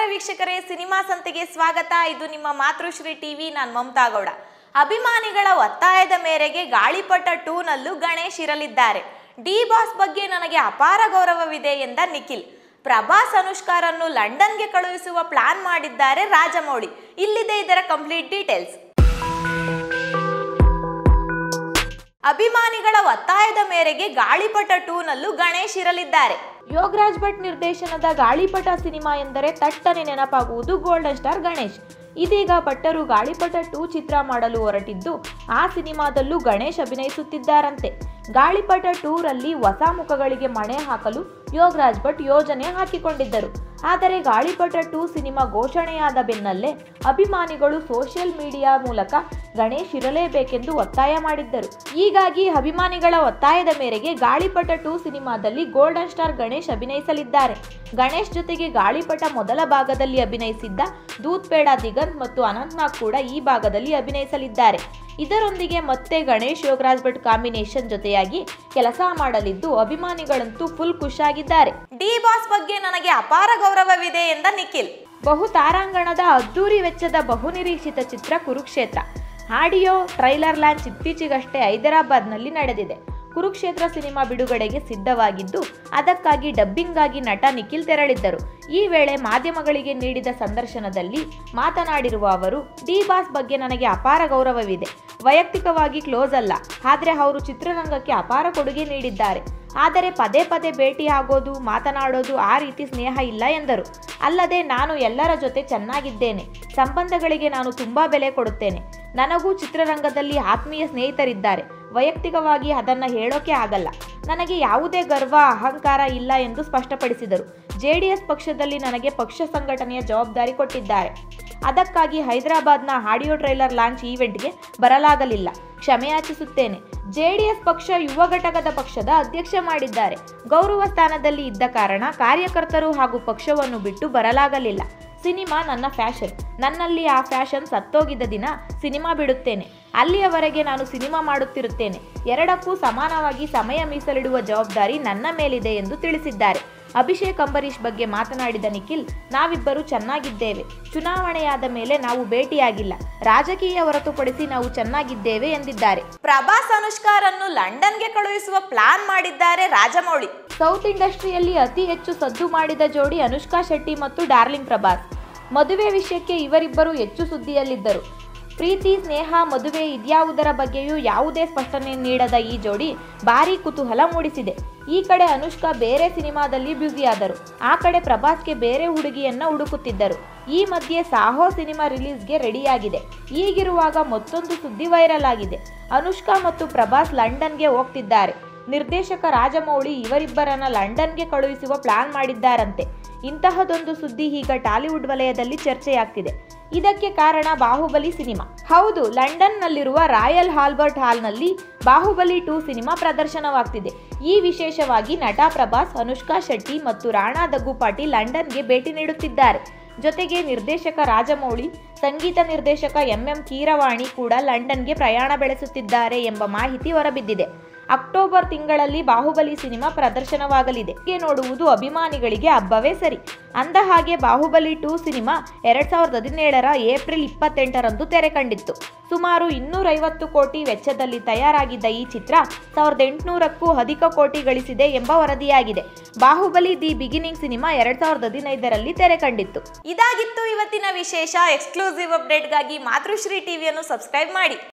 ವೀಕ್ಷಕರೇ ಸಿನಿಮಾ ಸಂತೆಗೆ ಸ್ವಾಗತ ಇದು ನಿಮ್ಮ ಮಾತೃಶ್ರೀ ಟಿವಿ ನಾನು ಮಮತಾ ಗೌಡ ಅಭಿಮಾನಿಗಳ ಒತ್ತಾಯದ ಮೇರೆಗೆ ಗಾಳಿಪಟ ಟೂನಲ್ಲೂ ಗಣೇಶ್ ಇರಲಿದ್ದಾರೆ ಡಿ ಬಾಸ್ ಬಗ್ಗೆ ನನಗೆ ಅಪಾರ ಗೌರವವಿದೆ ಎಂದ ನಿಖಿಲ್ ಪ್ರಭಾಸ್ ಅನುಷ್ಕಾರನ್ನು ಲಂಡನ್ಗೆ ಕಳುಹಿಸುವ ಪ್ಲಾನ್ ಮಾಡಿದ್ದಾರೆ ರಾಜಮೌಳಿ ಇಲ್ಲಿದೆ ಇದರ ಕಂಪ್ಲೀಟ್ ಡೀಟೇಲ್ಸ್ ಅಭಿಮಾನಿಗಳ ಒತ್ತಾಯದ ಮೇರೆಗೆ ಗಾಳಿಪಟ ಟೂನಲ್ಲೂ ಗಣೇಶ್ ಇರಲಿದ್ದಾರೆ ಯೋಗರಾಜ್ ಭಟ್ ನಿರ್ದೇಶನದ ಗಾಳಿಪಟ ಸಿನಿಮಾ ಎಂದರೆ ತಟ್ಟನೆ ನೆನಪಾಗುವುದು ಗೋಲ್ಡನ್ ಸ್ಟಾರ್ ಗಣೇಶ್ ಇದೀಗ ಭಟ್ಟರು ಗಾಳಿಪಟ ಟೂ ಚಿತ್ರ ಮಾಡಲು ಹೊರಟಿದ್ದು ಆ ಸಿನಿಮಾದಲ್ಲೂ ಗಣೇಶ್ ಅಭಿನಯಿಸುತ್ತಿದ್ದಾರಂತೆ ಗಾಳಿಪಟ ಟೂರಲ್ಲಿ ಹೊಸ ಮುಖಗಳಿಗೆ ಮಣೆ ಹಾಕಲು ಯೋಗರಾಜ್ ಭಟ್ ಯೋಜನೆ ಹಾಕಿಕೊಂಡಿದ್ದರು ಆದರೆ ಗಾಳಿಪಟ ಟೂ ಸಿನಿಮಾ ಘೋಷಣೆಯಾದ ಬೆನ್ನಲ್ಲೇ ಅಭಿಮಾನಿಗಳು ಸೋಷಿಯಲ್ ಮೀಡಿಯಾ ಮೂಲಕ ಗಣೇಶ್ ಇರಲೇಬೇಕೆಂದು ಒತ್ತಾಯ ಮಾಡಿದ್ದರು ಹೀಗಾಗಿ ಅಭಿಮಾನಿಗಳ ಒತ್ತಾಯದ ಮೇರೆಗೆ ಗಾಳಿಪಟ ಟೂ ಸಿನಿಮಾದಲ್ಲಿ ಗೋಲ್ಡನ್ ಸ್ಟಾರ್ ಗಣೇಶ್ ಅಭಿನಯಿಸಲಿದ್ದಾರೆ ಗಣೇಶ್ ಜೊತೆಗೆ ಗಾಳಿಪಟ ಮೊದಲ ಭಾಗದಲ್ಲಿ ಅಭಿನಯಿಸಿದ್ದ ದೂತ್ ಪೇಡ ದಿಗಂತ್ ಮತ್ತು ಅನಂತ್ನಾಗ್ ಕೂಡ ಈ ಭಾಗದಲ್ಲಿ ಅಭಿನಯಿಸಲಿದ್ದಾರೆ ಇದರೊಂದಿಗೆ ಮತ್ತೆ ಗಣೇಶ್ ಯೋಗರಾಜ್ ಭಟ್ ಕಾಂಬಿನೇಷನ್ ಜೊತೆಯಾಗಿ ಕೆಲಸ ಮಾಡಲಿದ್ದು ಅಭಿಮಾನಿಗಳಂತೂ ಫುಲ್ ಖುಷಾಗಿದ್ದಾರೆ ಡಿ ಬಾಸ್ ಬಗ್ಗೆ ನನಗೆ ಅಪಾರ ಗೌರವವಿದೆ ಎಂದ ನಿಖಿಲ್ ಬಹು ತಾರಾಂಗಣದ ಅದ್ದೂರಿ ವೆಚ್ಚದ ಬಹುನಿರೀಕ್ಷಿತ ಚಿತ್ರ ಕುರುಕ್ಷೇತ್ರ ಆಡಿಯೋ ಟ್ರೈಲರ್ ಲಾಂಚ್ ಇತ್ತೀಚೆಗಷ್ಟೇ ಹೈದರಾಬಾದ್ನಲ್ಲಿ ನಡೆದಿದೆ ಕುರುಕ್ಷೇತ್ರ ಸಿನಿಮಾ ಬಿಡುಗಡೆಗೆ ಸಿದ್ಧವಾಗಿದ್ದು ಅದಕ್ಕಾಗಿ ಡಬ್ಬಿಂಗ್ಗಾಗಿ ನಟ ನಿಖಿಲ್ ತೆರಳಿದ್ದರು ಈ ವೇಳೆ ಮಾಧ್ಯಮಗಳಿಗೆ ನೀಡಿದ ಸಂದರ್ಶನದಲ್ಲಿ ಮಾತನಾಡಿರುವ ಅವರು ಡಿ ಬಾಸ್ ಬಗ್ಗೆ ನನಗೆ ಅಪಾರ ಗೌರವವಿದೆ ವೈಯಕ್ತಿಕವಾಗಿ ಕ್ಲೋಸ್ ಅಲ್ಲ ಆದರೆ ಅವರು ಚಿತ್ರರಂಗಕ್ಕೆ ಅಪಾರ ಕೊಡುಗೆ ನೀಡಿದ್ದಾರೆ ಆದರೆ ಪದೇ ಪದೇ ಭೇಟಿ ಆಗೋದು ಮಾತನಾಡೋದು ಆ ರೀತಿ ಸ್ನೇಹ ಇಲ್ಲ ಎಂದರು ಅಲ್ಲದೆ ನಾನು ಎಲ್ಲರ ಜೊತೆ ಚೆನ್ನಾಗಿದ್ದೇನೆ ಸಂಬಂಧಗಳಿಗೆ ನಾನು ತುಂಬ ಬೆಲೆ ಕೊಡುತ್ತೇನೆ ನನಗೂ ಚಿತ್ರರಂಗದಲ್ಲಿ ಆತ್ಮೀಯ ಸ್ನೇಹಿತರಿದ್ದಾರೆ ವೈಯಕ್ತಿಕವಾಗಿ ಅದನ್ನು ಹೇಳೋಕೆ ಆಗಲ್ಲ ನನಗೆ ಯಾವುದೇ ಗರ್ವ ಅಹಂಕಾರ ಇಲ್ಲ ಎಂದು ಸ್ಪಷ್ಟಪಡಿಸಿದರು ಜೆಡಿಎಸ್ ಪಕ್ಷದಲ್ಲಿ ನನಗೆ ಪಕ್ಷ ಸಂಘಟನೆಯ ಜವಾಬ್ದಾರಿ ಕೊಟ್ಟಿದ್ದಾರೆ ಅದಕ್ಕಾಗಿ ಹೈದರಾಬಾದ್ನ ಆಡಿಯೋ ಟ್ರೈಲರ್ ಲಾಂಚ್ ಈವೆಂಟ್ಗೆ ಬರಲಾಗಲಿಲ್ಲ ಕ್ಷಮೆಯಾಚಿಸುತ್ತೇನೆ ಜೆಡಿಎಸ್ ಪಕ್ಷ ಯುವ ಘಟಕದ ಪಕ್ಷದ ಅಧ್ಯಕ್ಷ ಮಾಡಿದ್ದಾರೆ ಗೌರವ ಸ್ಥಾನದಲ್ಲಿ ಇದ್ದ ಕಾರಣ ಕಾರ್ಯಕರ್ತರು ಹಾಗೂ ಪಕ್ಷವನ್ನು ಬಿಟ್ಟು ಬರಲಾಗಲಿಲ್ಲ ಸಿನಿಮಾ ನನ್ನ ಫ್ಯಾಷನ್ ನನ್ನಲ್ಲಿ ಆ ಫ್ಯಾಷನ್ ಸತ್ತೋಗಿದ್ದ ದಿನ ಸಿನಿಮಾ ಬಿಡುತ್ತೇನೆ ಅಲ್ಲಿಯವರೆಗೆ ನಾನು ಸಿನಿಮಾ ಮಾಡುತ್ತಿರುತ್ತೇನೆ ಎರಡಕ್ಕೂ ಸಮಾನವಾಗಿ ಸಮಯ ಮೀಸಲಿಡುವ ಜವಾಬ್ದಾರಿ ನನ್ನ ಮೇಲಿದೆ ಎಂದು ತಿಳಿಸಿದ್ದಾರೆ ಅಭಿಷೇಕ್ ಅಂಬರೀಷ್ ಬಗ್ಗೆ ಮಾತನಾಡಿದ ನಿಖಿಲ್ ನಾವಿಬ್ಬರು ಚೆನ್ನಾಗಿದ್ದೇವೆ ಚುನಾವಣೆಯಾದ ಮೇಲೆ ನಾವು ಭೇಟಿಯಾಗಿಲ್ಲ ರಾಜಕೀಯ ಹೊರತುಪಡಿಸಿ ನಾವು ಚೆನ್ನಾಗಿದ್ದೇವೆ ಎಂದಿದ್ದಾರೆ ಪ್ರಭಾಸ್ ಅನುಷ್ಕಾರನ್ನು ಲಂಡನ್ಗೆ ಕಳುಹಿಸುವ ಪ್ಲಾನ್ ಮಾಡಿದ್ದಾರೆ ರಾಜಮೌಳಿ ಸೌತ್ ಇಂಡಸ್ಟ್ರಿಯಲ್ಲಿ ಅತಿ ಹೆಚ್ಚು ಸದ್ದು ಮಾಡಿದ ಜೋಡಿ ಅನುಷ್ಕಾ ಶೆಟ್ಟಿ ಮತ್ತು ಡಾರ್ಲಿಂಗ್ ಪ್ರಭಾಸ್ ಮದುವೆ ವಿಷಯಕ್ಕೆ ಇವರಿಬ್ಬರು ಹೆಚ್ಚು ಸುದ್ದಿಯಲ್ಲಿದ್ದರು ಪ್ರೀತಿ ಸ್ನೇಹ ಮದುವೆ ಇದ್ಯಾವುದರ ಬಗ್ಗೆಯೂ ಯಾವುದೇ ಸ್ಪಷ್ಟನೆ ನೀಡದ ಈ ಜೋಡಿ ಭಾರೀ ಕುತೂಹಲ ಮೂಡಿಸಿದೆ ಈ ಕಡೆ ಅನುಷ್ಕಾ ಬೇರೆ ಸಿನಿಮಾದಲ್ಲಿ ಬ್ಯುಸಿಯಾದರು ಆ ಕಡೆ ಪ್ರಭಾಸ್ಗೆ ಬೇರೆ ಹುಡುಗಿಯನ್ನ ಹುಡುಕುತ್ತಿದ್ದರು ಈ ಮಧ್ಯೆ ಸಾಹೋ ಸಿನಿಮಾ ರಿಲೀಸ್ಗೆ ರೆಡಿಯಾಗಿದೆ ಹೀಗಿರುವಾಗ ಮತ್ತೊಂದು ಸುದ್ದಿ ವೈರಲ್ ಆಗಿದೆ ಅನುಷ್ಕಾ ಮತ್ತು ಪ್ರಭಾಸ್ ಲಂಡನ್ಗೆ ಹೋಗ್ತಿದ್ದಾರೆ ನಿರ್ದೇಶಕ ರಾಜಮೌಳಿ ಇವರಿಬ್ಬರನ್ನ ಲಂಡನ್ಗೆ ಕಳುಹಿಸುವ ಪ್ಲಾನ್ ಮಾಡಿದ್ದಾರಂತೆ ಇಂತಹದೊಂದು ಸುದ್ದಿ ಈಗ ಟಾಲಿವುಡ್ ವಲಯದಲ್ಲಿ ಚರ್ಚೆಯಾಗ್ತಿದೆ ಇದಕ್ಕೆ ಕಾರಣ ಬಾಹುಬಲಿ ಸಿನಿಮಾ ಹೌದು ಲಂಡನ್ನಲ್ಲಿರುವ ರಾಯಲ್ ಹಾಲ್ಬರ್ಟ್ ಹಾಲ್ನಲ್ಲಿ ಬಾಹುಬಲಿ ಟೂ ಸಿನಿಮಾ ಪ್ರದರ್ಶನವಾಗ್ತಿದೆ ಈ ವಿಶೇಷವಾಗಿ ನಟ ಪ್ರಭಾಸ್ ಅನುಷ್ಕಾ ಶೆಟ್ಟಿ ಮತ್ತು ರಾಣಾ ದಗ್ಗುಪಾಟಿ ಲಂಡನ್ಗೆ ಭೇಟಿ ನೀಡುತ್ತಿದ್ದಾರೆ ಜೊತೆಗೆ ನಿರ್ದೇಶಕ ರಾಜಮೌಳಿ ಸಂಗೀತ ನಿರ್ದೇಶಕ ಎಂಎಂ ಕೀರವಾಣಿ ಕೂಡ ಲಂಡನ್ಗೆ ಪ್ರಯಾಣ ಬೆಳೆಸುತ್ತಿದ್ದಾರೆ ಎಂಬ ಮಾಹಿತಿ ಹೊರಬಿದ್ದಿದೆ ಅಕ್ಟೋಬರ್ ತಿಂಗಳಲ್ಲಿ ಬಾಹುಬಲಿ ಸಿನಿಮಾ ಪ್ರದರ್ಶನವಾಗಲಿದೆ ಹೀಗೆ ನೋಡುವುದು ಅಭಿಮಾನಿಗಳಿಗೆ ಹಬ್ಬವೇ ಸರಿ ಅಂದ ಹಾಗೆ ಬಾಹುಬಲಿ ಟೂ ಸಿನಿಮಾ ಎರಡ್ ಸಾವಿರದ ಹದಿನೇಳರ ಏಪ್ರಿಲ್ ಇಪ್ಪತ್ತೆಂಟರಂದು ತೆರೆ ಕಂಡಿತ್ತು ಸುಮಾರು ಇನ್ನೂರೈವತ್ತು ಕೋಟಿ ವೆಚ್ಚದಲ್ಲಿ ತಯಾರಾಗಿದ್ದ ಈ ಚಿತ್ರ ಸಾವಿರದ ಎಂಟುನೂರಕ್ಕೂ ಅಧಿಕ ಕೋಟಿ ಗಳಿಸಿದೆ ಎಂಬ ವರದಿಯಾಗಿದೆ ಬಾಹುಬಲಿ ದಿ ಬಿಗಿನಿಂಗ್ ಸಿನಿಮಾ ಎರಡ್ ಸಾವಿರದ ಹದಿನೈದರಲ್ಲಿ ತೆರೆ ಕಂಡಿತ್ತು ಇದಾಗಿತ್ತು ಇವತ್ತಿನ ವಿಶೇಷ ಎಕ್ಸ್ಕ್ಲೂಸಿವ್ ಅಪ್ಡೇಟ್ಗಾಗಿ ಮಾತೃಶ್ರೀ ಟಿವಿಯನ್ನು ಸಬ್ಸ್ಕ್ರೈಬ್ ಮಾಡಿ